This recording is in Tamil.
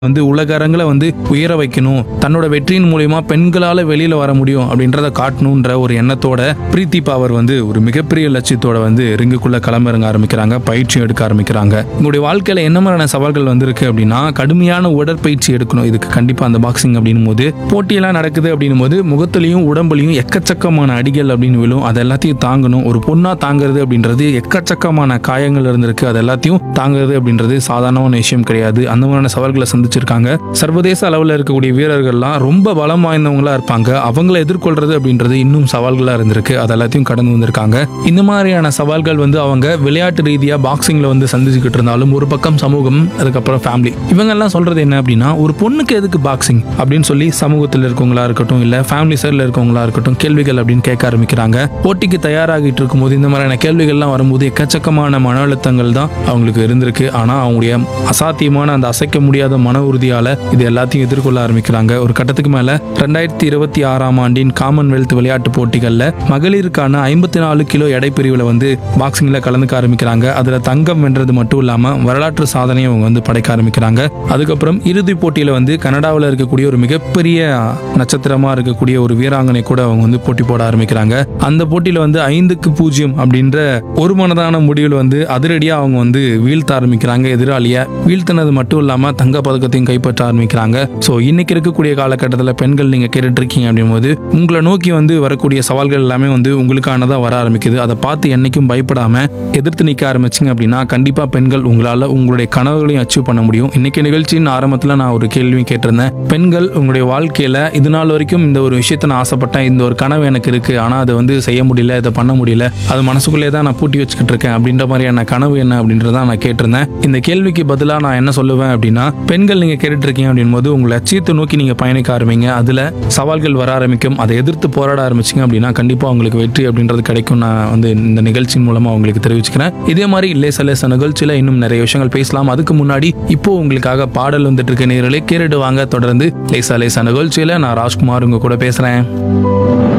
வந்து உலக அரங்கில் வந்து உயர வைக்கணும் தன்னோட வெற்றியின் மூலியமா பெண்களால வெளியில வர முடியும் அப்படின்றத காட்டணுன்ற ஒரு எண்ணத்தோட பிரீத்தி பாவர் வந்து ஒரு மிகப்பெரிய லட்சியத்தோட வந்து ரிங்குக்குள்ள களமிறங்க ஆரம்பிக்கிறாங்க பயிற்சி எடுக்க ஆரம்பிக்கிறாங்க உங்களுடைய வாழ்க்கையில என்ன மாதிரியான சவால்கள் வந்திருக்கு அப்படின்னா கடுமையான உடற்பயிற்சி எடுக்கணும் இதுக்கு கண்டிப்பா அந்த பாக்ஸிங் அப்படின்னும் போது போட்டியெல்லாம் நடக்குது அப்படின்னும் போது முகத்துலையும் உடம்புலையும் எக்கச்சக்கமான அடிகள் அப்படின்னு விழும் அது எல்லாத்தையும் தாங்கணும் ஒரு பொண்ணா தாங்குறது அப்படின்றது எக்கச்சக்கமான காயங்கள் இருந்திருக்கு அது எல்லாத்தையும் தாங்குறது அப்படின்றது சாதாரணமான விஷயம் கிடையாது அந்த மாதிரியான சவால்களை சந்திச்சிருக்காங்க சர்வதேச அளவில் இருக்கக்கூடிய வீரர்கள்லாம் ரொம்ப பலம் வாய்ந்தவங்களா இருப்பாங்க அவங்கள எதிர்கொள்றது அப்படின்றது இன்னும் சவால்களா இருந்திருக்கு அது எல்லாத்தையும் கடந்து வந்திருக்காங்க இந்த மாதிரியான சவால்கள் வந்து அவங்க விளையாட்டு ரீதியா பாக்ஸிங்ல வந்து சந்திச்சுக்கிட்டு இருந்தாலும் ஒரு பக்கம் சமூகம் அதுக்கப்புறம் ஃபேமிலி இவங்க எல்லாம் சொல்றது என்ன அப்படின்னா ஒரு பொண்ணுக்கு எதுக்கு பாக்ஸிங் அப்படின்னு சொல்லி சமூகத்தில் இருக்கவங்களா இருக்கட்டும் இல்ல ஃபேமிலி சைடில் இருக்கவங்களா இருக்கட்டும் கேள்விகள் அப்படின்னு கேட்க ஆரம்பிக்கிறாங்க போட்டிக்கு தயாராகிட்டு இருக்கும்போது இந்த மாதிரியான கேள்விகள்லாம் வரும்போது எக்கச்சக்கமான மன அழுத்தங்கள் தான் அவங்களுக்கு இருந்திருக்கு ஆனா அவங்களுடைய அசாத்தியமான அந்த அசைக்க முடியாத மன உறுதியால இது எல்லாத்தையும் எதிர்கொள்ள ஆரம்பிக்கிறாங்க ஒரு கட்டத்துக்கு மேல ரெண்டாயிரத்தி இருபத்தி ஆறாம் ஆண்டின் காமன்வெல்த் விளையாட்டு போட்டிகள்ல மகளிருக்கான ஐம்பத்தி நாலு கிலோ எடை பிரிவுல வந்து பாக்ஸிங்ல கலந்துக்க ஆரம்பிக்கிறாங்க அதுல தங்கம் வென்றது மட்டும் இல்லாம வரலாற்று சாதனையை அவங்க வந்து படைக்க ஆரம்பிக்கிறாங்க அதுக்கப்புறம் இறுதி போட்டியில வந்து கனடாவில் இருக்கக்கூடிய ஒரு மிகப்பெரிய நட்சத்திரமா இருக்கக்கூடிய ஒரு வீராங்கனை கூட அவங்க வந்து போட்டி போட ஆரம்பிக்கிறாங்க அந்த போட்டியில வந்து ஐந்துக்கு பூஜ்ஜியம் அப்படின்ற ஒரு மனதான முடிவில் வந்து அதிரடியா அவங்க வந்து வீழ்த்த ஆரம்பிக்கிறாங்க எதிராளிய வீழ்த்தினது மட்டும் இல்லாம தங்க பதக்கத்தையும் கைப்பற்ற ஆரம்பிக்கிறாங்க ஸோ இன்னைக்கு இருக்கக்கூடிய காலகட்டத்தில் பெண்கள் நீங்க கேட்டுட்டு இருக்கீங்க அப்படிங்கும்போது உங்களை நோக்கி வந்து வரக்கூடிய சவால்கள் எல்லாமே வந்து உங்களுக்கானதா வர ஆரம்பிக்குது அதை பார்த்து என்னைக்கும் பயப்படாம எதிர்த்து நிற்க ஆரம்பிச்சிங்க அப்படின்னா கண்டிப்பா பெண்கள் உங்களால உங்களுடைய கனவுகளையும் அச்சீவ் பண்ண முடியும் இன்னைக்கு நிகழ்ச்சியின் ஆரம்பத்தில் நான் ஒரு கேள்வியும் கேட்டிருந்தேன் பெண்கள் உங்களுடைய வாழ்க்கையில இது நாள் வரைக்கும் இந்த ஒரு விஷயத்தை நான் ஆசைப்பட்டேன் இந்த ஒரு கனவு எனக்கு இருக்கு ஆனா அதை வந்து செய்ய முடியல இதை பண்ண முடியல அது மனசுக்குள்ளே தான் நான் பூட்டி வச்சுக்கிட்டு இருக்கேன் அப்படின்ற மாதிரியான கனவு என்ன அப்படின்றத நான் கேட்டிருந்தேன் இந்த கேள்விக்கு பதிலா நான் என்ன சொல்லுவேன் அப்படின்னா பெண்கள் நீங்க கேட்டுட்டு இருக்கீங்க அப்படின் போது உங்க லட்சியத்தை நோக்கி நீங்க பயணிக்க ஆரம்பிங்க அதுல சவால்கள் வர ஆரம்பிக்கும் அதை எதிர்த்து போராட ஆரம்பிச்சிங்க அப்படின்னா கண்டிப்பா உங்களுக்கு வெற்றி அப்படின்றது கிடைக்கும் நான் வந்து இந்த நிகழ்ச்சியின் மூலமா உங்களுக்கு தெரிவிச்சுக்கிறேன் இதே மாதிரி லேச லேச நிகழ்ச்சியில இன்னும் நிறைய விஷயங்கள் பேசலாம் அதுக்கு முன்னாடி இப்போ உங்களுக்காக பாடல் வந்துட்டு இருக்க நேரலே கேட்டுட்டு வாங்க தொடர்ந்து லேசா லேசா நிகழ்ச்சியில நான் ராஜ்குமார் உங்க கூட பேசுறேன்